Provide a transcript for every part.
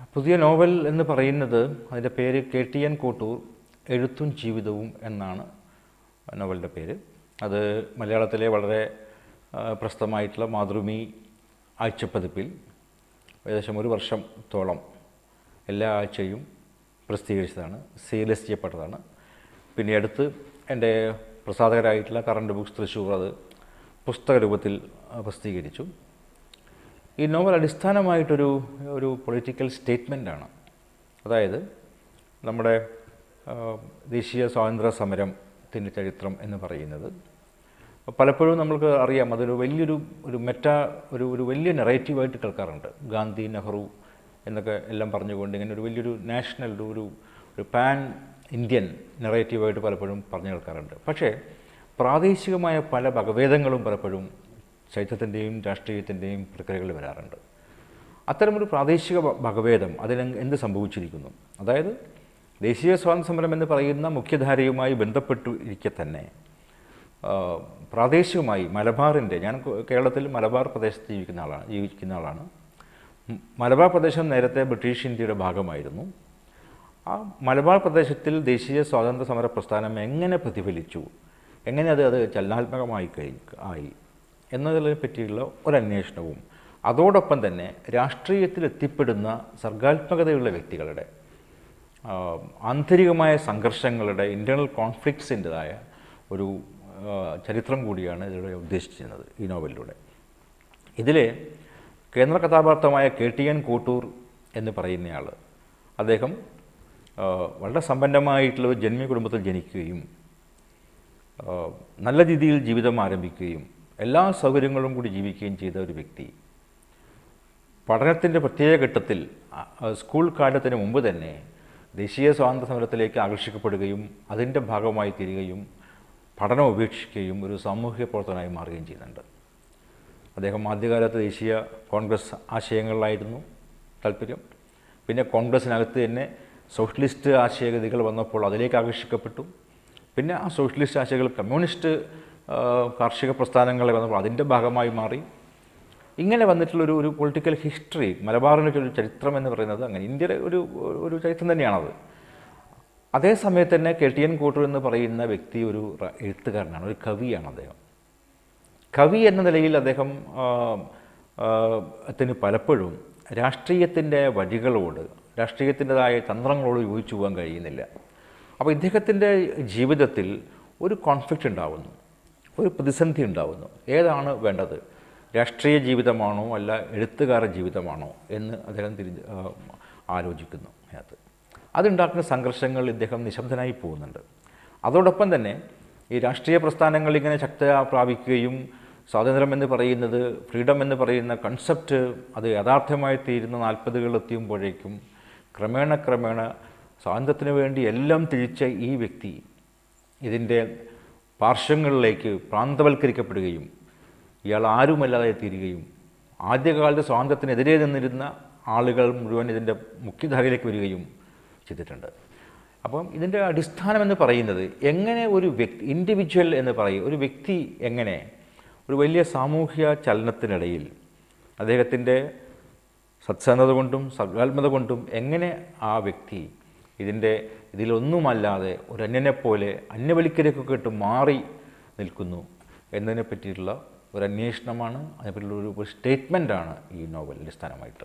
പുതിയ നോവൽ എന്ന് പറയുന്നത് അതിൻ്റെ പേര് കെ ടി എൻ കോട്ടൂർ എഴുത്തും ജീവിതവും എന്നാണ് നോവലിൻ്റെ പേര് അത് മലയാളത്തിലെ വളരെ ആ, പ്രസിദ്ധമായിട്ടുള്ള മാതൃഭൂമി ആഴ്ചപ്പതിപ്പിൽ ഏകദേശം ഒരു വർഷത്തോളം എല്ലാ ആഴ്ചയും പ്രസിദ്ധീകരിച്ചതാണ് സീരിയസ് ചെയ്യപ്പെട്ടതാണ് പിന്നെ അടുത്ത് എൻ്റെ പ്രസാധകരായിട്ടുള്ള കറണ്ട് ബുക്സ് തൃശ്ശൂർ അത് പുസ്തക രൂപത്തിൽ ആ, പ്രസിദ്ധീകരിച്ചു ഈ നോവൽ അടിസ്ഥാനമായിട്ടൊരു ഒരു പൊളിറ്റിക്കൽ സ്റ്റേറ്റ്മെൻ്റാണ് അതായത് നമ്മുടെ ആ, ദേശീയ സ്വാതന്ത്ര്യ സമരത്തിൻ്റെ ചരിത്രം എന്ന് പറയുന്നത് പലപ്പോഴും നമ്മൾക്ക് അറിയാം അതൊരു വലിയൊരു ഒരു മെറ്റ ഒരു ഒരു വലിയ നെറേറ്റീവായിട്ട് കേൾക്കാറുണ്ട് ഗാന്ധി നെഹ്റു എന്നൊക്കെ എല്ലാം പറഞ്ഞുകൊണ്ട് ഇങ്ങനെ ഒരു വലിയൊരു നാഷണൽ ഒരു ഒരു ഒരു പാൻ ഇന്ത്യൻ നെറേറ്റീവായിട്ട് പലപ്പോഴും പറഞ്ഞു കേൾക്കാറുണ്ട് പക്ഷേ പ്രാദേശികമായ പല വകഭേദങ്ങളും പലപ്പോഴും ചരിത്രത്തിൻ്റെയും രാഷ്ട്രീയത്തിൻ്റെയും പ്രക്രിയകളിൽ വരാറുണ്ട് അത്തരമൊരു പ്രാദേശിക വ- വകഭേദം അതിന് എന്ത് സംഭവിച്ചിരിക്കുന്നു അതായത് ദേശീയ സ്വാതന്ത്ര്യ സമരം എന്ന് പറയുന്ന മുഖ്യധാരയുമായി ബന്ധപ്പെട്ടു ഇരിക്കെ തന്നെ ആ, പ്രാദേശികമായി മലബാറിൻ്റെ ഞാൻ കോ- കേരളത്തിൽ മലബാർ പ്രദേശത്ത് ജീവിക്കുന്ന ആളാണ് ജീവിക്കുന്ന ആളാണ് ഉം, മലബാർ പ്രദേശം നേരത്തെ ബ്രിട്ടീഷ് ഇന്ത്യയുടെ ഭാഗമായിരുന്നു ആ മലബാർ പ്രദേശത്തിൽ ദേശീയ സ്വാതന്ത്ര്യ സമര പ്രസ്ഥാനം എങ്ങനെ പ്രതിഫലിച്ചു എങ്ങനെ അത് അത് ചലനാത്മകമായി കഴി ആയി എന്നതിനെ പറ്റിയുള്ള ഒരു അന്വേഷണവും അതോടൊപ്പം തന്നെ രാഷ്ട്രീയത്തിൽ എത്തിപ്പെടുന്ന സർഗാത്മകതയുള്ള വ്യക്തികളുടെ ആ, ആന്തരികമായ സംഘർഷങ്ങളുടെ ഇൻറ്റേർണൽ കോൺഫ്ലിക്ട്സിൻ്റെതായ ഒരു ആ, ചരിത്രം കൂടിയാണ് ഇതിലൂടെ ഉദ്ദേശിച്ചിരുന്നത് ഈ നോവലിലൂടെ ഇതിൽ കേന്ദ്ര കഥാപാത്രമായ കെ ടി എൻ കോട്ടൂർ എന്ന് പറയുന്നയാൾ അദ്ദേഹം ആ, വളരെ സമ്പന്നമായിട്ടുള്ള ഒരു ജന്മി കുടുംബത്തിൽ ജനിക്കുകയും ആ, നല്ല രീതിയിൽ ജീവിതം ആരംഭിക്കുകയും എല്ലാ സൗകര്യങ്ങളും കൂടി ജീവിക്കുകയും ചെയ്ത ഒരു വ്യക്തി പഠനത്തിൻ്റെ പ്രത്യേക ഘട്ടത്തിൽ ആ, ആ, സ്കൂൾ കാലത്തിന് മുമ്പ് തന്നെ ദേശീയ സ്വാതന്ത്ര്യ സമരത്തിലേക്ക് ആകർഷിക്കപ്പെടുകയും അതിൻ്റെ ഭാഗമായി തീരുകയും പഠനം ഉപേക്ഷിക്കുകയും ഒരു സാമൂഹിക പ്രവർത്തനമായി മാറുകയും ചെയ്യുന്നുണ്ട് അദ്ദേഹം ആദ്യകാലത്ത് ദേശീയ കോൺഗ്രസ് ആശയങ്ങളിലായിരുന്നു താല്പര്യം പിന്നെ കോൺഗ്രസ്സിനകത്ത് തന്നെ സോഷ്യലിസ്റ്റ് ആശയഗതികൾ വന്നപ്പോൾ അതിലേക്ക് ആകർഷിക്കപ്പെട്ടു പിന്നെ ആ സോഷ്യലിസ്റ്റ് ആശയങ്ങൾ കമ്മ്യൂണിസ്റ്റ് ആ, കാർഷിക പ്രസ്ഥാനങ്ങളെ വന്നപ്പോൾ അതിൻ്റെ ഭാഗമായി മാറി ഇങ്ങനെ വന്നിട്ടുള്ളൊരു ഒരു പൊളിറ്റിക്കൽ ഹിസ്റ്ററി മലബാറിൻ്റെ ഒരു ചരിത്രം എന്ന് പറയുന്നത് അങ്ങനെ ഇന്ത്യയുടെ ഒരു ഒരു ചരിത്രം തന്നെയാണത് അതേ സമയത്ത് തന്നെ കെ ടി എൻ കോട്ടൂർ എന്ന് പറയുന്ന വ്യക്തി ഒരു റ- എഴുത്തുകാരനാണ് ഒരു കവിയാണ് അദ്ദേഹം കവി എന്ന നിലയിൽ അദ്ദേഹം ആ, ആ, ത്തിന് പലപ്പോഴും രാഷ്ട്രീയത്തിൻ്റെ വഴികളോട് രാഷ്ട്രീയത്തിൻ്റെതായ തന്ത്രങ്ങളോട് യോജിച്ചു പോകാൻ കഴിയുന്നില്ല അപ്പോൾ ഇദ്ദേഹത്തിൻ്റെ ജീവിതത്തിൽ ഒരു കോൺഫ്ലിക്റ്റ് ഉണ്ടാവുന്നു ഒരു പ്രതിസന്ധി ഉണ്ടാവുന്നു ഏതാണ് വേണ്ടത് രാഷ്ട്രീയ ജീവിതമാണോ അല്ല എഴുത്തുകാര ജീവിതമാണോ എന്ന് അദ്ദേഹം തിരിഞ്ഞ് ആ, ആലോചിക്കുന്നു അതിനകത്ത് അതുണ്ടാക്കുന്ന സംഘർഷങ്ങൾ ഇദ്ദേഹം നിശബ്ദനായി പോകുന്നുണ്ട് അതോടൊപ്പം തന്നെ ഈ രാഷ്ട്രീയ പ്രസ്ഥാനങ്ങൾ ഇങ്ങനെ ശക്ത പ്രാപിക്കുകയും സ്വാതന്ത്ര്യം എന്ന് പറയുന്നത് ഫ്രീഡം എന്ന് പറയുന്ന കൺസെപ്റ്റ് അത് യഥാർത്ഥമായി തീരുന്ന നാൽപ്പതുകൾ എത്തിയുമ്പോഴേക്കും ക്രമേണ ക്രമേണ സ്വാതന്ത്ര്യത്തിന് വേണ്ടി എല്ലാം തിരിച്ച ഈ വ്യക്തി ഇതിൻ്റെ പാർശ്വങ്ങളിലേക്ക് പ്രാന്തവൽക്കരിക്കപ്പെടുകയും ഇയാൾ ആരുമല്ലാതെ തീരുകയും ആദ്യകാലത്ത് സ്വാതന്ത്ര്യത്തിനെതിരെ നിന്നിരുന്ന ആളുകൾ മുഴുവൻ ഇതിൻ്റെ മുഖ്യധാരയിലേക്ക് വരികയും ചെയ്തിട്ടുണ്ട് അപ്പം ഇതിൻ്റെ അടിസ്ഥാനം എന്ന് പറയുന്നത് എങ്ങനെ ഒരു വ്യക്തി ഇൻഡിവിജ്വൽ എന്ന് പറയും ഒരു വ്യക്തി എങ്ങനെ ഒരു വലിയ സാമൂഹ്യ ചലനത്തിനിടയിൽ അദ്ദേഹത്തിൻ്റെ സത്സന്നത കൊണ്ടും സർഗാത്മത കൊണ്ടും എങ്ങനെ ആ വ്യക്തി ഇതിൻ്റെ ഇതിലൊന്നുമല്ലാതെ ഒരു അന്യനെ പോലെ അന്യവലിക്കലേക്കൊക്കെ ഇട്ട് മാറി നിൽക്കുന്നു എന്നതിനെ പറ്റിയിട്ടുള്ള ഒരു അന്വേഷണമാണ് അതിനെപ്പറ്റിയുള്ള ഒരു ഒരു സ്റ്റേറ്റ്മെൻറ്റാണ് ഈ നോവൽ അടിസ്ഥാനമായിട്ട്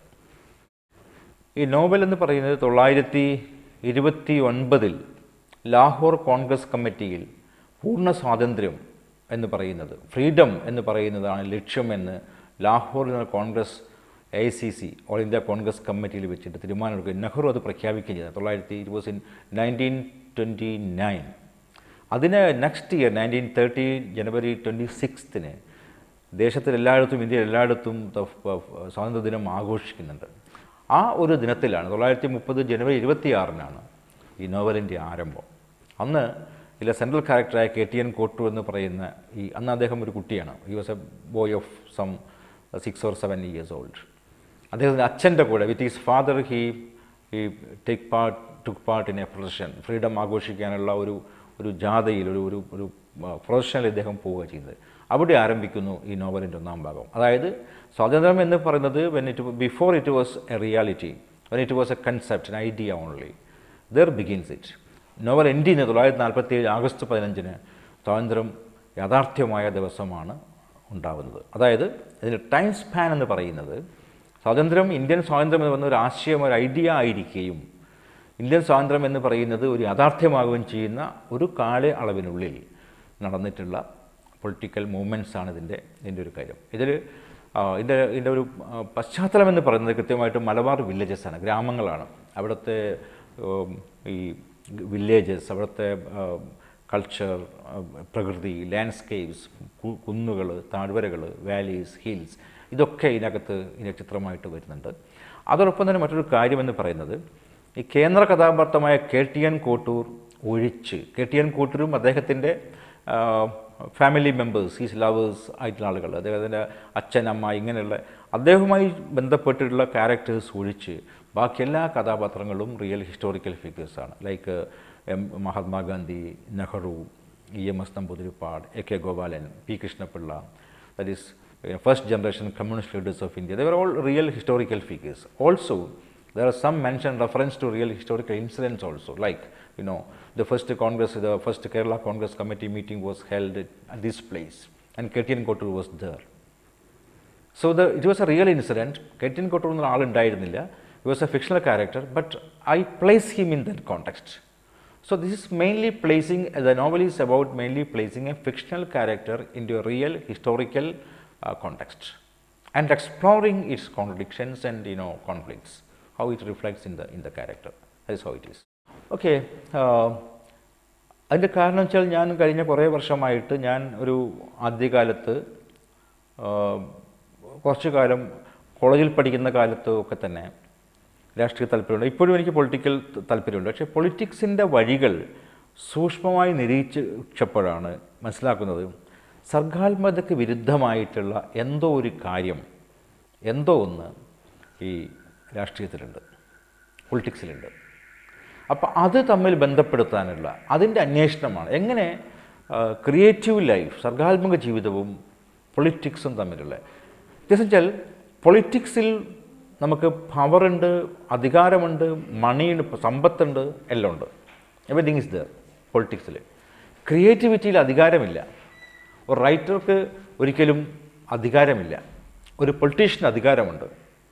ഈ നോവൽ എന്ന് പറയുന്നത് തൊള്ളായിരത്തി ഇരുപത്തി ഒൻപതിൽ ലാഹോർ കോൺഗ്രസ് കമ്മിറ്റിയിൽ പൂർണ്ണ സ്വാതന്ത്ര്യം എന്ന് പറയുന്നത് ഫ്രീഡം എന്ന് പറയുന്നതാണ് ലക്ഷ്യമെന്ന് ലാഹോർ എന്ന Congress A C C all India Congress കമ്മിറ്റിയിൽ വെച്ചിട്ട് തീരുമാനമെടുക്കുകയും നെഹ്റു അത് പ്രഖ്യാപിക്കുകയും ചെയ്തത് തൊള്ളായിരത്തി ഇരുപത് ഇൻ നയൻറ്റീൻ ട്വൻറ്റി നയൻ അതിന് next year nineteen thirty January twenty സിക്സ്തിന് ദേശത്തിൽ എല്ലായിടത്തും ഇന്ത്യയിൽ എല്ലായിടത്തും ത- ഫ- ഫ- സ്വാതന്ത്ര്യദിനം ആഘോഷിക്കുന്നുണ്ട് ആ ഒരു ദിനത്തിലാണ് തൊള്ളായിരത്തി മുപ്പത് ജനുവരി ഇരുപത്തിയാറിനാണ് ഈ നോവലിൻ്റെ ആരംഭം അന്ന് ഇതിലെ സെൻട്രൽ ക്യാരക്ടറായ കെ ടി എൻ കോട്ടു എന്ന് പറയുന്ന ഈ അന്ന് അദ്ദേഹം ഒരു കുട്ടിയാണ് he was a boy of some six or seven years old അദ്ദേഹത്തിൻ്റെ അച്ഛൻ്റെ കൂടെ with his father he he take part took part in a profession freedom ആഘോഷിക്കാനുള്ള ഒരു ഒരു ജാഥയിൽ ഒരു ഒരു ഒരു പ്രൊഫഷനിൽ ഇദ്ദേഹം പോവുക ചെയ്യുന്നത് അവിടെ ആരംഭിക്കുന്നു ഈ നോവലിൻ്റെ ഒന്നാം ഭാഗം അതായത് സ്വാതന്ത്ര്യം എന്ന് പറയുന്നത് when it before it was a reality when it was a concept, an idea only. There begins it. Novel end ചെയ്യുന്നത് തൊള്ളായിരത്തി നാൽപ്പത്തി ഏഴ് ആഗസ്റ്റ് പതിനഞ്ചിന് സ്വാതന്ത്ര്യം യാഥാർത്ഥ്യമായ ദിവസമാണ് ഉണ്ടാവുന്നത് അതായത് ഇതിന് ടൈം സ്പാൻ എന്ന് പറയുന്നത് സ്വാതന്ത്ര്യം ഇന്ത്യൻ സ്വാതന്ത്ര്യം എന്ന് പറയുന്ന ഒരു ആശയം ഒരു ഐഡിയ ആയിരിക്കുകയും ഇന്ത്യൻ സ്വാതന്ത്ര്യം എന്ന് പറയുന്നത് ഒരു യാഥാർത്ഥ്യമാകുകയും ചെയ്യുന്ന ഒരു കാല അളവിനുള്ളിൽ നടന്നിട്ടുള്ള പൊളിറ്റിക്കൽ മൂവ്മെൻറ്റ്സ് ആണ് ഇതിൻ്റെ ഇതിൻ്റെ ഒരു കാര്യം ഇതിൽ ഇതിൻ്റെ ഇതിൻ്റെ ഒരു ആ, പശ്ചാത്തലം എന്ന് പറയുന്നത് കൃത്യമായിട്ട് മലബാർ വില്ലേജസ് ആണ് ഗ്രാമങ്ങളാണ് അവിടുത്തെ ഉം, ഈ വില്ലേജസ് അവിടുത്തെ കൾച്ചർ പ്രകൃതി ലാൻഡ്സ്കേപ്സ് കുന്നുകൾ താഴ്വരകൾ വാലീസ് ഹിൽസ് ഇതൊക്കെ ഇതിനകത്ത് ഇതിൻ്റെ ചിത്രമായിട്ട് വരുന്നുണ്ട് അതോടൊപ്പം തന്നെ മറ്റൊരു കാര്യമെന്ന് പറയുന്നത് ഈ കേന്ദ്ര കഥാപാത്രമായ കെ ടി എൻ കോട്ടൂർ ഒഴിച്ച് കെ ടി എൻ കോട്ടൂരും അദ്ദേഹത്തിൻ്റെ ഫാമിലി മെമ്പേഴ്സ് ഈസ് ലവേഴ്സ് ആയിട്ടുള്ള ആളുകൾ അദ്ദേഹത്തിൻ്റെ അച്ഛൻ അമ്മ ഇങ്ങനെയുള്ള അദ്ദേഹവുമായി ബന്ധപ്പെട്ടിട്ടുള്ള ക്യാരക്ടേഴ്സ് ഒഴിച്ച് ബാക്കി എല്ലാ കഥാപാത്രങ്ങളും real historical ഫിഗേഴ്സാണ് like M Mahatma Gandhi Nehru E M S Namboodiripad A K Gopalan P Krishnapillai that is uh, first generation communist leaders of India. They were all real historical figures. Also, there are some mention reference to real historical incidents also, like you know the first Congress, the first Kerala Congress committee meeting was held at at this place, and Ketyan Kotur was there. So the, it was a real incident. Ketyan Kotur എന്ന ആളുണ്ടായിരുന്നില്ല he was a fictional character, but I place him in that context. So this is mainly placing, the novel is about mainly placing a fictional character into a real historical uh, context and exploring its contradictions and you know conflicts, how it reflects in the in the character. That is how it is. Okay. Uh, അതിൻ്റെ കാരണം വെച്ചാൽ ഞാൻ കഴിഞ്ഞ കുറേ വർഷമായിട്ട് ഞാൻ ഒരു ആദ്യകാലത്ത് ആ, കുറച്ച് കാലം കോളേജിൽ പഠിക്കുന്ന കാലത്ത് ഒക്കെ തന്നെ രാഷ്ട്രീയ താല്പര്യമുണ്ട് ഇപ്പോഴും എനിക്ക് പൊളിറ്റിക്കൽ താല്പര്യമുണ്ട് പക്ഷേ പൊളിറ്റിക്സിൻ്റെ വഴികൾ സൂക്ഷ്മമായി നിരീക്ഷിച്ചപ്പോഴാണ് മനസ്സിലാക്കുന്നത് സർഗാത്മകതയ്ക്ക് വിരുദ്ധമായിട്ടുള്ള എന്തോ ഒരു കാര്യം എന്തോ ഒന്ന് ഈ രാഷ്ട്രീയത്തിലുണ്ട് പൊളിറ്റിക്സിലുണ്ട് അപ്പോൾ അത് തമ്മിൽ ബന്ധപ്പെടുത്താനുള്ള അതിൻ്റെ അന്വേഷണമാണ് എങ്ങനെ ക്രിയേറ്റീവ് ലൈഫ് സർഗാത്മക ജീവിതവും പൊളിറ്റിക്സും തമ്മിലുള്ള വ്യത്യാസം വെച്ചാൽ പൊളിറ്റിക്സിൽ നമുക്ക് പവറുണ്ട് അധികാരമുണ്ട് മണിയുണ്ട് സമ്പത്തുണ്ട് എല്ലാം ഉണ്ട് എവറിങ് ഇസ് ദർ പൊളിറ്റിക്സിൽ ക്രിയേറ്റിവിറ്റിയിൽ അധികാരമില്ല ഒരു റൈറ്റർക്ക് ഒരിക്കലും അധികാരമില്ല ഒരു പൊളിറ്റീഷ്യന് അധികാരമുണ്ട്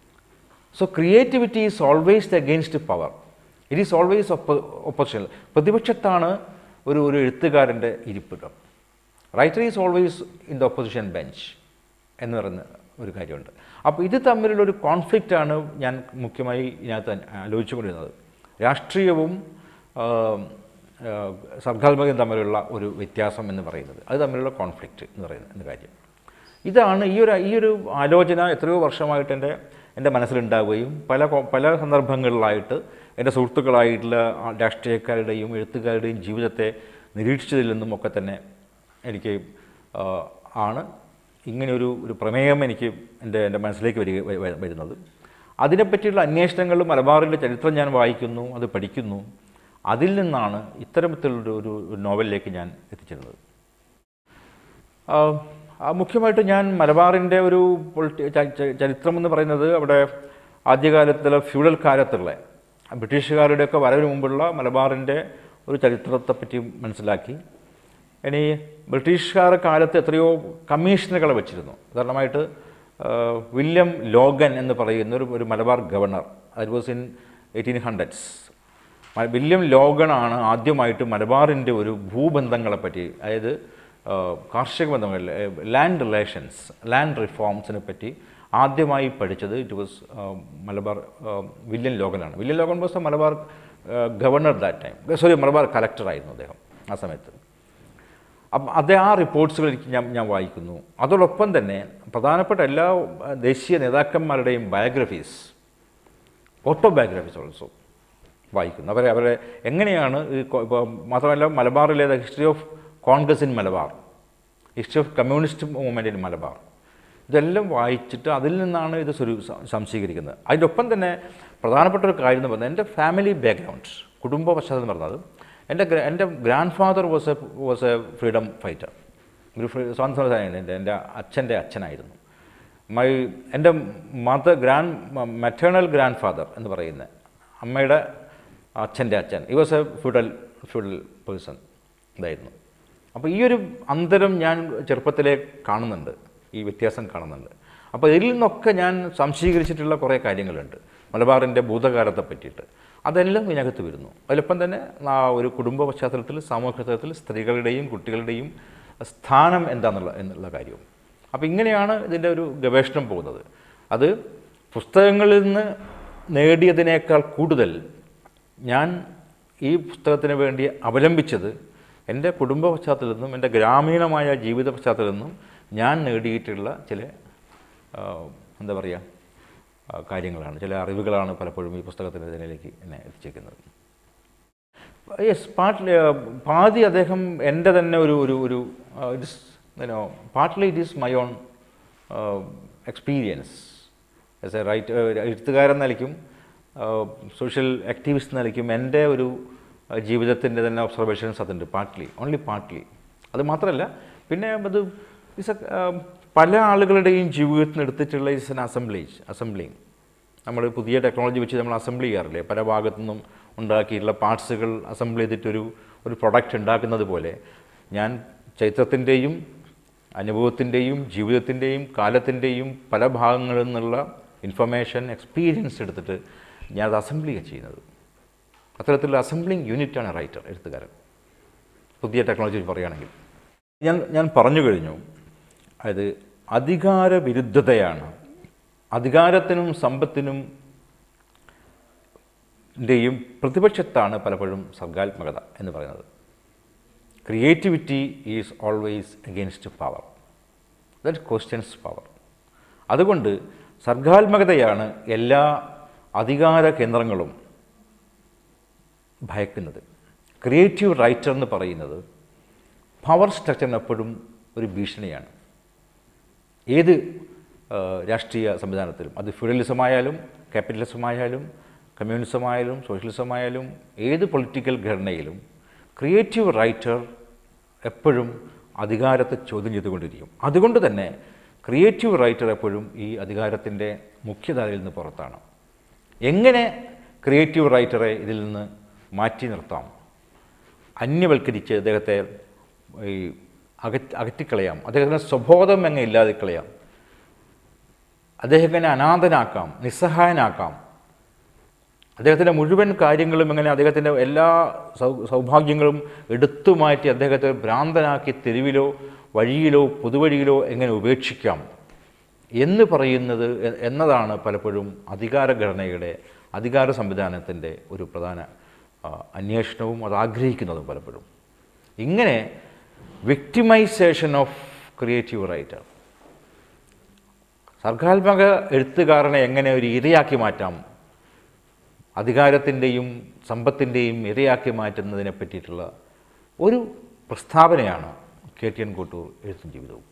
so creativity is always against power it is always opposition പ്രതിപക്ഷത്താണ് ഒരു ഒരു എഴുത്തുകാരൻ്റെ ഇരിപ്പിടം writer is always in the opposition bench എന്ന് പറയുന്ന ഒരു കാര്യമുണ്ട് അപ്പോൾ ഇത് തമ്മിലുള്ള ഒരു കോൺഫ്ലിക്റ്റാണ് ഞാൻ മുഖ്യമായി ഇതിനകത്ത് ആലോചിച്ചുകൊണ്ടിരുന്നത് രാഷ്ട്രീയവും ആ, ആ, സർഗാത്മകവും തമ്മിലുള്ള ഒരു വ്യത്യാസം എന്ന് പറയുന്നത് അത് തമ്മിലുള്ള കോൺഫ്ലിക്റ്റ് എന്ന് പറയുന്ന എന്ന കാര്യം ഇതാണ് ഈ ഒരു ഈ ഒരു ആലോചന എത്രയോ വർഷമായിട്ട് എൻ്റെ എൻ്റെ മനസ്സിലുണ്ടാവുകയും പല കൊ- പല സന്ദർഭങ്ങളിലായിട്ട് എൻ്റെ സുഹൃത്തുക്കളായിട്ടുള്ള ആ രാഷ്ട്രീയക്കാരുടെയും എഴുത്തുകാരുടെയും ജീവിതത്തെ നിരീക്ഷിച്ചതിൽ നിന്നും ഒക്കെ തന്നെ എനിക്ക് ആ, ആണ് ഇങ്ങനെയൊരു ഒരു പ്രമേയം എനിക്ക് എൻ്റെ എൻ്റെ മനസ്സിലേക്ക് വരിക വ- വ- വരുന്നത് അതിനെപ്പറ്റിയുള്ള അന്വേഷണങ്ങളും മലബാറിൻ്റെ ചരിത്രം ഞാൻ വായിക്കുന്നു അത് പഠിക്കുന്നു അതിൽ നിന്നാണ് ഇത്തരത്തിലുള്ളൊരു ഒരു ഒരു നോവലിലേക്ക് ഞാൻ എത്തിച്ചേരുന്നത് ആ, ആ, മുഖ്യമായിട്ട് ഞാൻ മലബാറിൻ്റെ ഒരു പൊളിറ്റി ച- ച- ചരിത്രം എന്ന് പറയുന്നത് അവിടെ ആദ്യകാലത്തുള്ള ഫ്യൂഡൽ കാലത്തുള്ള ബ്രിട്ടീഷുകാരുടെയൊക്കെ വരവിന് മുമ്പുള്ള മലബാറിൻ്റെ ഒരു ചരിത്രത്തെപ്പറ്റി മനസ്സിലാക്കി ഇനി ബ്രിട്ടീഷുകാരുടെ കാലത്ത് എത്രയോ കമ്മീഷനുകളെ വെച്ചിരുന്നു ഉദാഹരണമായിട്ട് ആ, വില്യം ലോഗൻ എന്ന് പറയുന്ന ഒരു ഒരു മലബാർ ഗവർണർ അത് വാസ് ഇൻ എയ്റ്റീൻ ഹൺഡ്രഡ്സ് മ- വില്യം ലോഗണാണ് ആദ്യമായിട്ട് മലബാറിൻ്റെ ഒരു ഭൂബന്ധങ്ങളെ പറ്റി അതായത് ആ, കാർഷിക ബന്ധങ്ങൾ ലാൻഡ് റിലേഷൻസ് ലാൻഡ് റിഫോംസിനെ പറ്റി ആദ്യമായി പഠിച്ചത് ഇറ്റ് വാസ് മലബാർ ആ, വില്യം ലോഗനാണ് William Logan was a Malabar governor that time sorry Malabar കളക്ടറായിരുന്നു അദ്ദേഹം ആ സമയത്ത് അപ്പം അത് ആ റിപ്പോർട്ട്സുകൾ എനിക്ക് ഞാൻ ഞാൻ വായിക്കുന്നു അതോടൊപ്പം തന്നെ പ്രധാനപ്പെട്ട എല്ലാ ആ, ദേശീയ നേതാക്കന്മാരുടെയും ബയോഗ്രഫീസ് ഓട്ടോബയോഗ്രഫീസ് ഓൾസോ വായിക്കുന്നു അവരെ അവരെ എങ്ങനെയാണ് ഈ കൊ- ഇപ്പോൾ മാത്രമല്ല മലബാറിലെ history of Congress in Malabar history of communist movement in Malabar ഇതെല്ലാം വായിച്ചിട്ട് അതിൽ നിന്നാണ് ഇത് സ്വരൂ സം- സംശീകരിക്കുന്നത് അതിൻ്റെ ഒപ്പം തന്നെ പ്രധാനപ്പെട്ട ഒരു കാര്യം എന്ന് പറഞ്ഞാൽ എൻ്റെ ഫാമിലി ബാക്ക്ഗ്രൗണ്ട് കുടുംബ പശ്ചാത്തലം എന്ന് പറഞ്ഞത് എൻ്റെ ഗ്ര- എൻ്റെ grandfather was a was a freedom fighter ഒരു ഫ്രീ സ്വാതന്ത്ര്യ എൻ്റെ എൻ്റെ അച്ഛൻ്റെ അച്ഛനായിരുന്നു മൈ എൻ്റെ mother grand maternal grandfather എന്ന് പറയുന്ന അമ്മയുടെ അച്ഛൻ്റെ അച്ഛൻ he was a feudal feudal person ഇതായിരുന്നു അപ്പോൾ ഈ ഒരു അന്തരം ഞാൻ ചെറുപ്പത്തിലേ കാണുന്നുണ്ട് ഈ വ്യത്യാസം കാണുന്നുണ്ട് അപ്പോൾ ഇതിൽ നിന്നൊക്കെ ഞാൻ സംശീകരിച്ചിട്ടുള്ള കുറേ കാര്യങ്ങളുണ്ട് മലബാറിൻ്റെ ഭൂതകാലത്തെ പറ്റിയിട്ട് അതെല്ലാം ഇതിനകത്ത് വരുന്നു അതിലൊപ്പം തന്നെ ആ ഒരു കുടുംബ പശ്ചാത്തലത്തിൽ സാമൂഹ്യ പശ്ചാത്തലത്തിൽ സ്ത്രീകളുടെയും കുട്ടികളുടെയും സ്ഥാനം എന്താണെന്നുള്ള എന്നുള്ള കാര്യവും അപ്പോൾ ഇങ്ങനെയാണ് ഇതിൻ്റെ ഒരു ഗവേഷണം പോകുന്നത് അത് പുസ്തകങ്ങളിൽ നിന്ന് നേടിയതിനേക്കാൾ കൂടുതൽ ഞാൻ ഈ പുസ്തകത്തിന് വേണ്ടി അവലംബിച്ചത് എൻ്റെ കുടുംബ പശ്ചാത്തലത്തിൽ നിന്നും എൻ്റെ ഗ്രാമീണമായ ജീവിത പശ്ചാത്തലത്തിൽ നിന്നും ഞാൻ നേടിയിട്ടുള്ള ചില ആ, എന്താ പറയുക ആ, കാര്യങ്ങളാണ് ചില അറിവുകളാണ് പലപ്പോഴും ഈ പുസ്തകത്തിൻ്റെ ഇതിലേക്ക് എന്നെ എത്തിച്ചേക്കുന്നത് യെസ് പാർട്ട്ലി പാതി അദ്ദേഹം എൻ്റെ തന്നെ ഒരു ഒരു ഒരു it's you know partly it is my own experience as a write എഴുത്തുകാരൻ നിലയ്ക്കും സോഷ്യൽ ആക്ടിവിസ്റ്റ് നിലയ്ക്കും എൻ്റെ ഒരു ജീവിതത്തിൻ്റെ തന്നെ ഒബ്സർവേഷൻസ് അതുണ്ട് പാർട്ട്ലി ഓൺലി പാർട്ട്ലി അത് മാത്രമല്ല പിന്നെ അത് ഇസ് പല ആളുകളുടെയും ജീവിതത്തിൽ നിന്ന് എടുത്തിട്ടുള്ള ഇസ് എൻ അസംബ്ലേജ് അസംബ്ലിങ് നമ്മൾ പുതിയ ടെക്നോളജി വെച്ച് നമ്മൾ അസംബിൾ ചെയ്യാറില്ലേ പല ഭാഗത്തു നിന്നും ഉണ്ടാക്കിയിട്ടുള്ള പാർട്സുകൾ അസംബിൾ ചെയ്തിട്ടൊരു ഒരു പ്രൊഡക്റ്റ് ഉണ്ടാക്കുന്നത് പോലെ ഞാൻ ചരിത്രത്തിൻ്റെയും അനുഭവത്തിൻ്റെയും ജീവിതത്തിൻ്റെയും കാലത്തിൻ്റെയും പല ഭാഗങ്ങളിൽ നിന്നുള്ള ഇൻഫർമേഷൻ എക്സ്പീരിയൻസ് എടുത്തിട്ട് ഞാൻ അത് അസംബിൾ ചെയ്യുന്നത് അത്തരത്തിലുള്ള അസംബ്ലിങ് യൂണിറ്റാണ് റൈറ്റർ എഴുത്തുകാരൻ പുതിയ ടെക്നോളജി വെച്ച് പറയുകയാണെങ്കിൽ ഞാൻ ഞാൻ പറഞ്ഞു കഴിഞ്ഞു അതായത് അധികാര വിരുദ്ധതയാണ് അധികാരത്തിനും സമ്പത്തിനും ൻ്റെയും പ്രതിപക്ഷത്താണ് പലപ്പോഴും സർഗാത്മകത എന്ന് പറയുന്നത് creativity is always against power that questions power അതുകൊണ്ട് സർഗാത്മകതയാണ് എല്ലാ അധികാര കേന്ദ്രങ്ങളും ഭയക്കുന്നത് ക്രിയേറ്റീവ് റൈറ്റർ എന്ന് പറയുന്നത് പവർ സ്ട്രക്ചറിന് എപ്പോഴും ഒരു ഭീഷണിയാണ് ഏത് ആ, രാഷ്ട്രീയ സംവിധാനത്തിലും അത് ഫ്യൂഡലിസമായാലും ക്യാപിറ്റലിസമായാലും കമ്മ്യൂണിസമായാലും സോഷ്യലിസമായാലും ഏത് പൊളിറ്റിക്കൽ ഘടനയിലും ക്രിയേറ്റീവ് റൈറ്റർ എപ്പോഴും അധികാരത്തെ ചോദ്യം ചെയ്തുകൊണ്ടിരിക്കും അതുകൊണ്ട് തന്നെ ക്രിയേറ്റീവ് റൈറ്റർ എപ്പോഴും ഈ അധികാരത്തിൻ്റെ മുഖ്യധാരയിൽ നിന്ന് പുറത്താണ് എങ്ങനെ ക്രിയേറ്റീവ് റൈറ്ററെ ഇതിൽ നിന്ന് മാറ്റി നിർത്താം അന്യവൽക്കരിച്ച് അദ്ദേഹത്തെ ഈ അകറ്റ് അകറ്റിക്കളയാം അദ്ദേഹത്തിൻ്റെ സ്വബോധം എങ്ങനെ ഇല്ലാതെ കളയാം അദ്ദേഹത്തിനെ അനാഥനാക്കാം നിസ്സഹായനാക്കാം അദ്ദേഹത്തിൻ്റെ മുഴുവൻ കാര്യങ്ങളും എങ്ങനെ അദ്ദേഹത്തിൻ്റെ എല്ലാ സൗ സൗഭാഗ്യങ്ങളും എടുത്തു മാറ്റി അദ്ദേഹത്തെ ഭ്രാന്തനാക്കി തെരുവിലോ വഴിയിലോ പൊതുവഴിയിലോ എങ്ങനെ ഉപേക്ഷിക്കാം എന്ന് പറയുന്നത് എ- എന്നതാണ് പലപ്പോഴും അധികാരഘടനയുടെ അധികാര സംവിധാനത്തിൻ്റെ ഒരു പ്രധാന ആ, അന്വേഷണവും അത് ആഗ്രഹിക്കുന്നതും പലപ്പോഴും ഇങ്ങനെ വിക്ടിമൈസേഷൻ ഓഫ് ക്രിയേറ്റീവ് റൈറ്റർ സർഗാത്മക എഴുത്തുകാരനെ എങ്ങനെ ഒരു ഇരയാക്കി മാറ്റാം അധികാരത്തിൻ്റെയും സമ്പത്തിൻ്റെയും ഇരയാക്കി മാറ്റുന്നതിനെ പറ്റിയിട്ടുള്ള ഒരു പ്രസ്താവനയാണ് കെ ടി എൻ കോട്ടൂർ എഴുത്തും ജീവിതവും